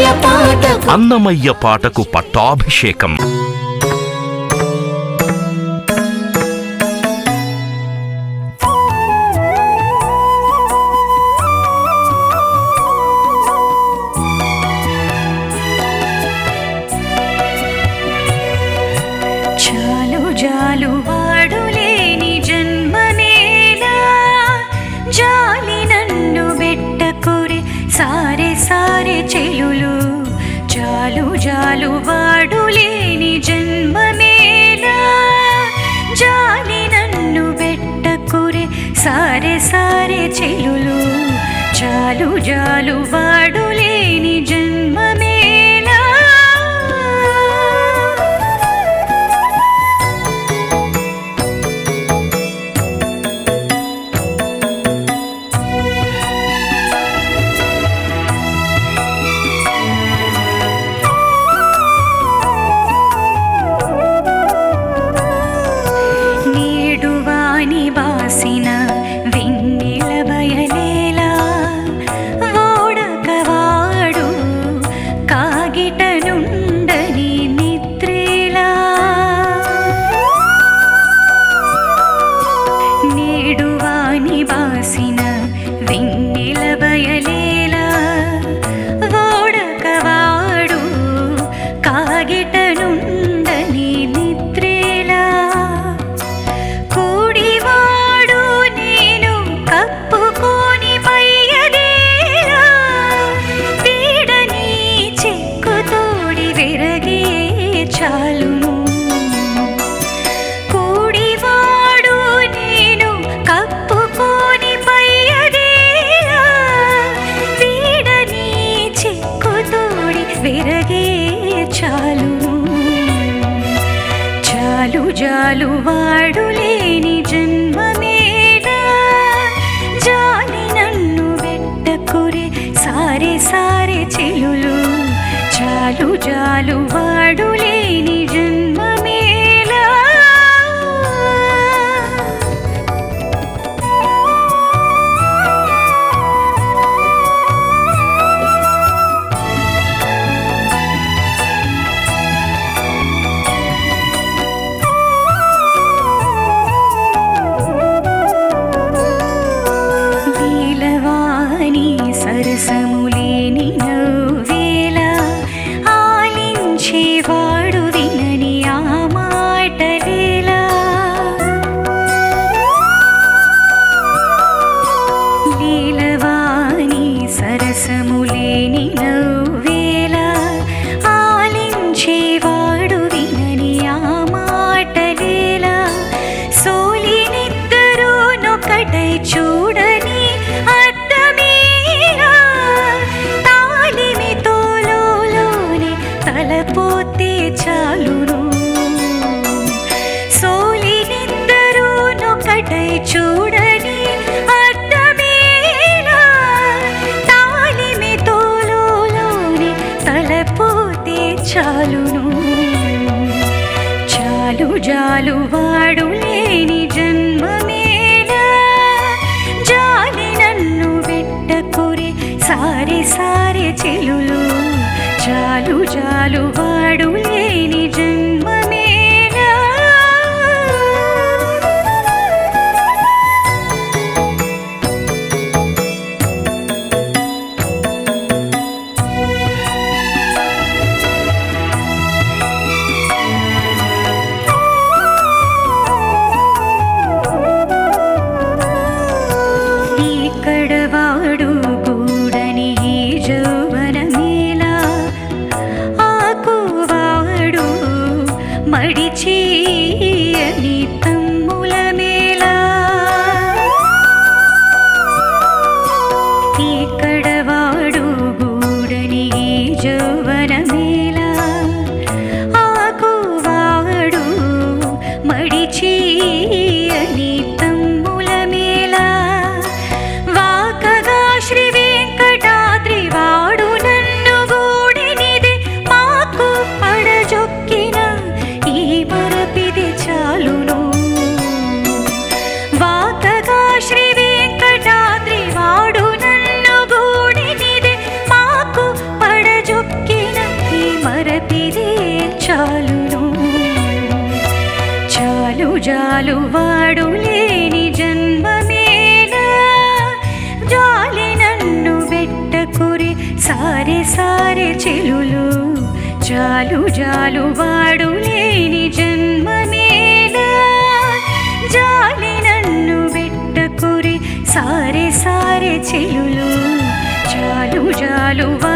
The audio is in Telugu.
పాటకు అన్నమయ్య పాటకు పట్టాభిషేకం చాలు జాలు వాడు లేని జన్మనేలా జాలి నన్ను బెట్టకురి సారే సారే చెలులు చాలు జాలు వాడు లేని జన్మమేలా జాలి నన్ను బెట్టకురి సారే సారే చెలులు చాలు జాలు వాడు లేని జన్మమేలా నేడు వాని బాసిన వెన్నెల బయలేలా ఓడకవాడు కాగిట నుండని నిద్రేలా నేడు వాని బాసిన వెన్నెల బయలేలా ఓడకవాడు కాగిట నుండని నిద్రేలా కూడివాడు నేను కప్పుకొని పయ్యదేలా పీడని చెక్కుతోడి విరగే చాలును కూడివాడు నేను కప్పుకొని పయ్యదేలా పీడని చెక్కుతోడి విరగే చాలును చాలు జాలు వాడు లేని జన్మమేలా జాలి నన్ను వెట్టకురి సారే సారే చెలులు చాలు జాలు వాడు లేని జన్మమేలా లీలవాణి సరసములేని నవ్వేల ఆలించేవాడు వినని ఆ మాటలేలా లీలవాణి సరసములేని నవ్వేల ఆలించేవాడు వినని ఆ మాటలేలా సోలినిద్దరూ నొకటై చూడని అర్థమేలా తాలిమితో లోలోనే తలపోతే చాలును సోలినిద్దరూ నొకటై చూడని అర్థమేలా తాలిమితో లోలోనే తలపోతే చాలును చాలు జాలు వాడు లేని జన్మమేలా జాలి నన్ను వెట్టకురి సారే సారే చెలులు చాలు జాలు వాడు లేని జన్మమేలా ఇక్కడవాడు గూడని ఈ జౌవనమేలా ఆకువాడు జాలు వాడు లేని జన్మమేలా జాలి నన్ను వెట్టకురి సారే సారే చెలులు జాలు జాలు వాడు లేని జన్మమేలా జాలి నన్ను వెట్టకురి సారే సారే చెలులు జాలు జాలు